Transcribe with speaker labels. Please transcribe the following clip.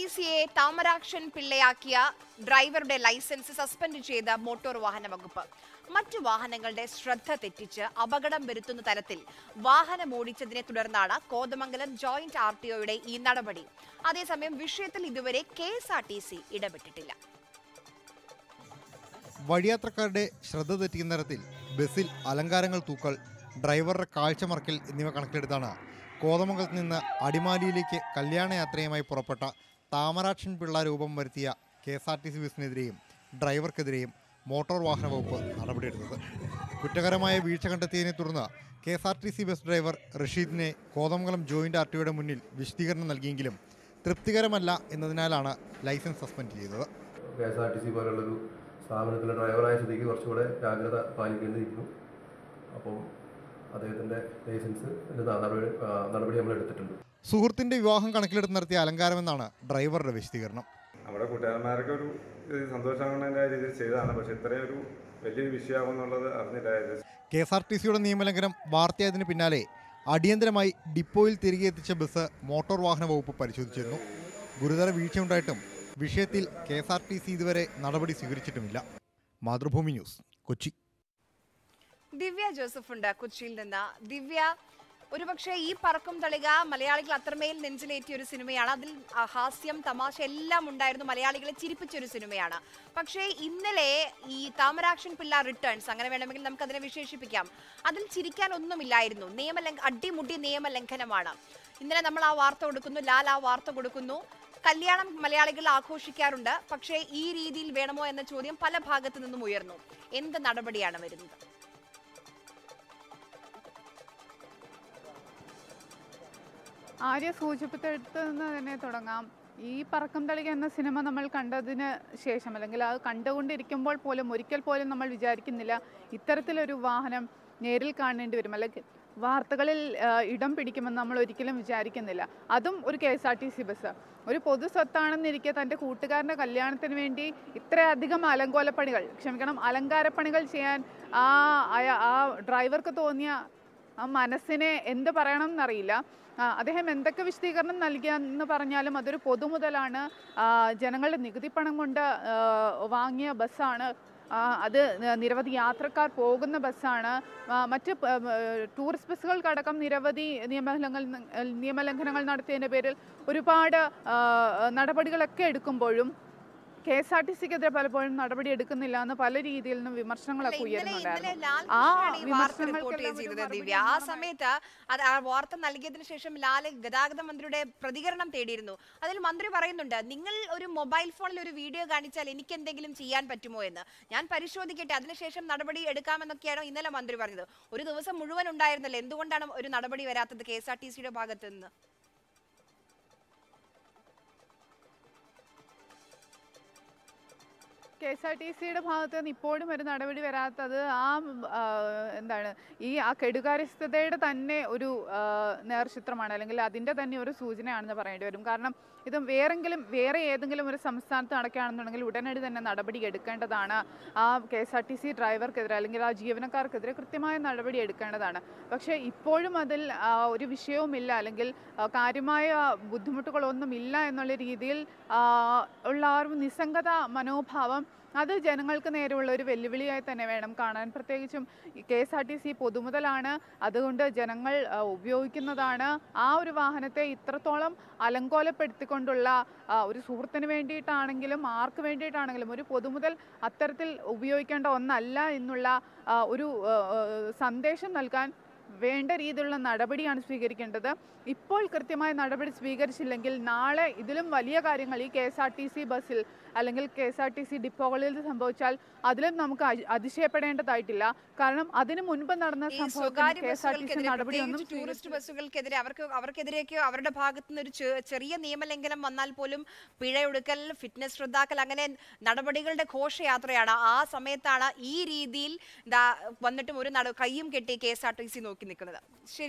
Speaker 1: T സിയെ താമരാക്ഷൻ പിള്ളയാക്കിയ ഡ്രൈവറുടെ licence suspend ചെയ്ത മോട്ടോർ വാഹന വകുപ്പ് മറ്റു വാഹനങ്ങളുടെ ശ്രദ്ധ തെറ്റിച്ച് അപകടം വരുത്തുന്ന തരത്തിൽ വാഹനം ഓടിച്ചതിനെ തുടർന്നാണ് കോതമംഗലം ജോയിന്റ് ആർ ടി ഒയുടെ ഈ നടപടി അതേസമയം വിഷയത്തിൽ ഇതുവരെ K S R T C ഇടപെട്ടിട്ടില്ല
Speaker 2: വഴിയാത്രക്കാരുടെ ശ്രദ്ധ തെറ്റിക്കുന്ന തരത്തിൽ ബസ്സിൽ അലങ്കാരങ്ങൾ തൂക്കൽ ഡ്രൈവറുടെ കാഴ്ച മറക്കൽ എന്നിവ കണക്കിലെടുത്താണ് കോതമംഗലത്ത് നിന്ന് അടിമാലിയിലേക്ക് കല്യാണയാത്രയുമായി പുറപ്പെട്ട താമരാക്ഷൻ പിള്ള രൂപം വരുത്തിയ K S R T C ബസ്സിനെതിരെയും ഡ്രൈവർക്കെതിരെയും മോട്ടോർ വാഹന വകുപ്പ് നടപടിയെടുത്തത് കുറ്റകരമായ വീഴ്ച കണ്ടെത്തിയതിനെ തുടർന്ന് K S R T C bus driver റഷീദിനെ കോതമംഗലം ജോയിന്റ് ആർ ടിയുടെ മുന്നിൽ വിശദീകരണം നൽകിയെങ്കിലും തൃപ്തികരമല്ല എന്നതിനാലാണ് ലൈസൻസ് സസ്പെൻഡ് ചെയ്തത്
Speaker 3: K S R T C പോലുള്ളൊരു സ്ഥാപനത്തിലെ ഡ്രൈവറായ സ്ഥിതിക്ക് കുറച്ചുകൂടെ ജാഗ്രത പാലിക്കേണ്ടിയിരിക്കുന്നു അപ്പം അദ്ദേഹത്തിൻ്റെ ലൈസൻസ് നടപടി ആ, നടപടി നമ്മൾ എടുത്തിട്ടുണ്ട്
Speaker 2: സുഹൃത്തിന്റെ വിവാഹം കണക്കിലെടുത്ത് നടത്തിയ അലങ്കാരമെന്നാണ് ഡ്രൈവറുടെ വിശദീകരണം
Speaker 4: നമ്മുടെ കൂട്ടുകാരന്മാരൊക്കെ ഒരു ഇത് സന്തോഷമാകുന്നതിൻ്റെ രീതിയിൽ ചെയ്തതാണ് പക്ഷെ ഇത്രയും ഒരു വലിയൊരു വിഷയമാകുമെന്നുള്ളത് അറിഞ്ഞില്ലായിരുന്നു
Speaker 2: കെ എസ് ആർ ടി സിയുടെ നിയമലംഘനം വാർത്തയായതിനു പിന്നാലെ അടിയന്തരമായി ഡിപ്പോയിൽ തിരികെ എത്തിച്ച ബസ് മോട്ടോർ വാഹന വകുപ്പ് പരിശോധിച്ചിരുന്നു ഗുരുതര വീഴ്ചയുണ്ടായിട്ടും വിഷയത്തിൽ K S R T C ഇതുവരെ നടപടി സ്വീകരിച്ചിട്ടുമില്ല മാതൃഭൂമി ന്യൂസ് കൊച്ചി
Speaker 1: ദിവ്യ ജോസഫ് ഉണ്ട് കൊച്ചിയിൽ നിന്ന് ദിവ്യ ഒരുപക്ഷെ ഈ പറക്കും തളിക മലയാളികൾ അത്രമേൽ നെഞ്ചിലേറ്റിയ ഒരു സിനിമയാണ് അതിൽ ആ, ഹാസ്യം തമാശ എല്ലാം ഉണ്ടായിരുന്നു മലയാളികളെ ചിരിപ്പിച്ച ഒരു സിനിമയാണ് പക്ഷേ ഇന്നലെ ഈ താമരാക്ഷൻ പിള്ള റിട്ടേൺസ് അങ്ങനെ വേണമെങ്കിൽ നമുക്ക് അതിനെ വിശേഷിപ്പിക്കാം അതിൽ ചിരിക്കാൻ ഒന്നുമില്ലായിരുന്നു നിയമലംഘ അടിമുടി നിയമലംഘനമാണ് ഇന്നലെ നമ്മൾ ആ വാർത്ത കൊടുക്കുന്നു ലാൽ ആ വാർത്ത കൊടുക്കുന്നു കല്യാണം മലയാളികൾ ആഘോഷിക്കാറുണ്ട് പക്ഷേ ഈ രീതിയിൽ വേണമോ എന്ന ചോദ്യം പല ഭാഗത്തു നിന്നും ഉയർന്നു എന്ത് നടപടിയാണ് വരുന്നത്
Speaker 5: ആര്യ സൂചിപ്പിച്ചെടുത്ത് നിന്ന് തന്നെ തുടങ്ങാം ഈ പറക്കം തളിക എന്ന സിനിമ നമ്മൾ കണ്ടതിന് ശേഷം അല്ലെങ്കിൽ അത് കണ്ടുകൊണ്ടിരിക്കുമ്പോൾ പോലും ഒരിക്കൽ പോലും നമ്മൾ വിചാരിക്കുന്നില്ല ഇത്തരത്തിലൊരു വാഹനം നേരിൽ കാണേണ്ടി വരും അല്ലെങ്കിൽ വാർത്തകളിൽ ആ, ഇടം പിടിക്കുമെന്ന് നമ്മൾ ഒരിക്കലും വിചാരിക്കുന്നില്ല അതും ഒരു K S R T C bus ഒരു പൊതു സ്വത്താണെന്നിരിക്കെ തൻ്റെ കൂട്ടുകാരൻ്റെ കല്യാണത്തിന് വേണ്ടി ഇത്രയധികം അലങ്കോലപ്പണികൾ ക്ഷമിക്കണം അലങ്കാരപ്പണികൾ ചെയ്യാൻ ആ അയ- ആ ഡ്രൈവർക്ക് തോന്നിയ ആ മനസ്സിനെ എന്ത് പറയണം എന്നറിയില്ല ആ, അദ്ദേഹം എന്തൊക്കെ വിശദീകരണം നൽകിയെന്ന് പറഞ്ഞാലും അതൊരു പൊതുമുതലാണ് ആ, ജനങ്ങളുടെ നികുതി പണം കൊണ്ട് ആ, വാങ്ങിയ ബസ്സാണ് ആ, അത് നിരവധി യാത്രക്കാർ പോകുന്ന ബസ്സാണ് ആ, മറ്റ് പ- ഏർ ടൂറിസ്റ്റ് ബസ്സുകൾക്കടക്കം നിരവധി നിയമലംഘനങ്ങൾ നിയമലംഘനങ്ങൾ നടത്തിയതിൻ്റെ പേരിൽ ഒരുപാട് ആ, നടപടികളൊക്കെ എടുക്കുമ്പോഴും കെ എസ് ആർ ടി സിക്കെതിരെ പലപ്പോഴും നടപടി എടുക്കുന്നില്ല എന്ന് പല രീതിയിൽ നിന്നും വിമർശനങ്ങളൊക്കെ
Speaker 1: അല്ല, ഇന്നലെ- ഇന്നലെ
Speaker 5: ഉയരുന്നുണ്ടായിരുന്നു
Speaker 1: ലാൽ
Speaker 5: ആ
Speaker 1: കൃഷ്ണയാണ് ഈ വാർത്ത റിപ്പോർട്ട്
Speaker 5: വിമർശനങ്ങൾക്കെല്ലാം ഒരു
Speaker 1: ചെയ്തത്
Speaker 5: മറുപടി
Speaker 1: ദിവ്യ ആ
Speaker 5: എന്നാണ്
Speaker 1: സമയത്ത് അത് ആ വാർത്ത നൽകിയതിനു ശേഷം ലാൽ ഗതാഗത മന്ത്രിയുടെ പ്രതികരണം തേടിയിരുന്നു അതിൽ മന്ത്രി പറയുന്നുണ്ട് നിങ്ങൾ ഒരു മൊബൈൽ ഫോണിൽ ഒരു വീഡിയോ കാണിച്ചാൽ എനിക്ക് എന്തെങ്കിലും ചെയ്യാൻ പറ്റുമോ എന്ന് ഞാൻ പരിശോധിക്കട്ടെ അതിനുശേഷം നടപടി എടുക്കാമെന്നൊക്കെയാണ് ഇന്നലെ മന്ത്രി പറഞ്ഞത് ഒരു ദിവസം മുഴുവൻ ഉണ്ടായിരുന്നല്ലോ എന്തുകൊണ്ടാണ് ഒരു നടപടി വരാത്തത് കെ എസ് ആർ ടി സിയുടെ ഭാഗത്ത് നിന്ന്
Speaker 5: കെ എസ് ആർ ടി സിയുടെ ഭാഗത്ത് നിന്ന് ഇപ്പോഴും ഒരു നടപടി വരാത്തത് ആ ഉം, ആ, എന്താണ് ഈ ആ കെടുകാര്യസ്ഥതയുടെ തന്നെ ഒരു ആ, നേർചിത്രമാണ് അല്ലെങ്കിൽ അതിൻ്റെ തന്നെ ഒരു സൂചനയാണെന്ന് പറയേണ്ടി വരും കാരണം ഇത് വേറെങ്കിലും വേറെ ഏതെങ്കിലും ഒരു സംസ്ഥാനത്ത് നടക്കുകയാണെന്നുണ്ടെങ്കിൽ ഉടനടി തന്നെ നടപടി എടുക്കേണ്ടതാണ് ആ K S R T C ഡ്രൈവർക്കെതിരെ അല്ലെങ്കിൽ ആ ജീവനക്കാർക്കെതിരെ കൃത്യമായ നടപടി എടുക്കേണ്ടതാണ് പക്ഷേ ഇപ്പോഴും അതിൽ ആ, ഒരു വിഷയവുമില്ല അല്ലെങ്കിൽ ആ, കാര്യമായ ബുദ്ധിമുട്ടുകളൊന്നും ഇല്ല എന്നുള്ള രീതിയിൽ ആ, ഉള്ള ആ ഒരു നിസ്സംഗത മനോഭാവം അത് ജനങ്ങൾക്ക് നേരെയുള്ള ഒരു വെല്ലുവിളിയായി തന്നെ വേണം കാണാൻ പ്രത്യേകിച്ചും K S R T C പൊതുമുതലാണ് അതുകൊണ്ട് ജനങ്ങൾ ആ, ഉപയോഗിക്കുന്നതാണ് ആ ഒരു വാഹനത്തെ ഇത്രത്തോളം അലങ്കോലപ്പെടുത്തിക്കൊണ്ടുള്ള ആ, ഒരു സുഹൃത്തിന് വേണ്ടിയിട്ടാണെങ്കിലും ആർക്ക് വേണ്ടിയിട്ടാണെങ്കിലും ഒരു പൊതുമുതൽ അത്തരത്തിൽ ഉപയോഗിക്കേണ്ട ഒന്നല്ല എന്നുള്ള ആ, ഒരു ആ, ആ, സന്ദേശം നൽകാൻ വേണ്ട രീതിയിലുള്ള നടപടിയാണ് സ്വീകരിക്കേണ്ടത് ഇപ്പോൾ കൃത്യമായ നടപടി സ്വീകരിച്ചില്ലെങ്കിൽ നാളെ ഇതിലും വലിയ കാര്യങ്ങൾ ഈ K S R T C ബസ്സിൽ അല്ലെങ്കിൽ K S R T C ഡിപ്പോകളിൽ സംഭവിച്ചാൽ അതിലും നമുക്ക് അതി- അതിശയപ്പെടേണ്ടതായിട്ടില്ല കാരണം അതിനു മുൻപ് നടന്ന
Speaker 1: ഈ
Speaker 5: സംഭവത്തിൽ
Speaker 1: സ്വകാര്യ
Speaker 5: K S R T C
Speaker 1: ബസ്സുകൾക്കെതിരെ
Speaker 5: നടപടിയൊന്നും
Speaker 1: പ്രത്യേകിച്ച് ടൂറിസ്റ്റ്
Speaker 5: സ്വീകരിച്ചില്ല.
Speaker 1: ബസ്സുകൾക്കെതിരെ അവർക്ക് അവർക്കെതിരെയൊക്കെ അവരുടെ ഭാഗത്തു നിന്ന് ഒരു ചെ- ചെറിയ നിയമലംഘനം വന്നാൽ പോലും പിഴയൊടുക്കൽ ഫിറ്റ്നസ് റദ്ദാക്കൽ അങ്ങനെ നടപടികളുടെ ഘോഷയാത്രയാണ് ആ സമയത്താണ് ഈ രീതിയിൽ ദാ വന്നിട്ടും ഒരു നട കയ്യും കെട്ടി K S R T C നോക്കി നിൽക്കുന്നത് ശരി